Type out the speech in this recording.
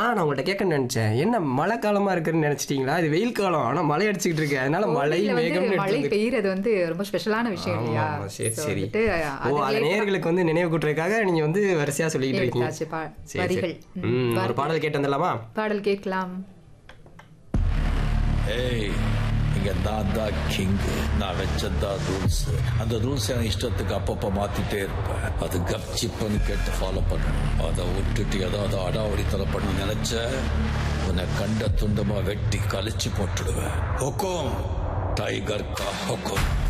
நான் உங்கள்கிட்ட கேட்க நினைச்சேன் என்ன மழை காலமா இருக்குன்னு நினைச்சிட்டீங்களா இது வெயில் காலம் ஆனா மழை அடிச்சுக்கிட்டு இருக்கு அதனால மழை கோவில்ல வந்து மேகம் மழை பெய்யறது வந்து ரொம்ப ஸ்பெஷலான விஷயம் இல்லையா சரி So சரி வந்துட்டு ஓ அது அது நேயர்களுக்கு வந்து நினைவு கூட்டுறதுக்காக நீங்க வந்து வரிசையா சொல்லிட்டு இருக்கீங்க எடுத்தாச்சு பா- சரி, வரிகள் சரி. ம், ஒரு பாடல் கேட்டு வந்துடலாமா பாடல் கேட்கலாம் ஏய் இங்க நான் தான் கிங் நான் வச்சதான் ரூல்ஸ் அந்த ரூல்ஸ் என் இஷ்டத்துக்கு அப்பப்ப மாத்திட்டே இருப்பேன் அது கப்சிப்புன்னு கேட்டு ஃபாலோ பண்ணணும் அதை விட்டுட்டு ஏதாவது அடாவடித்தலை பண்ண நினைச்ச உன்னை கண்ட துண்டமா வெட்டி கழிச்சு போட்டுடுவேன் ஹொக்கோம் டைகர் கா ஹொக்கோம்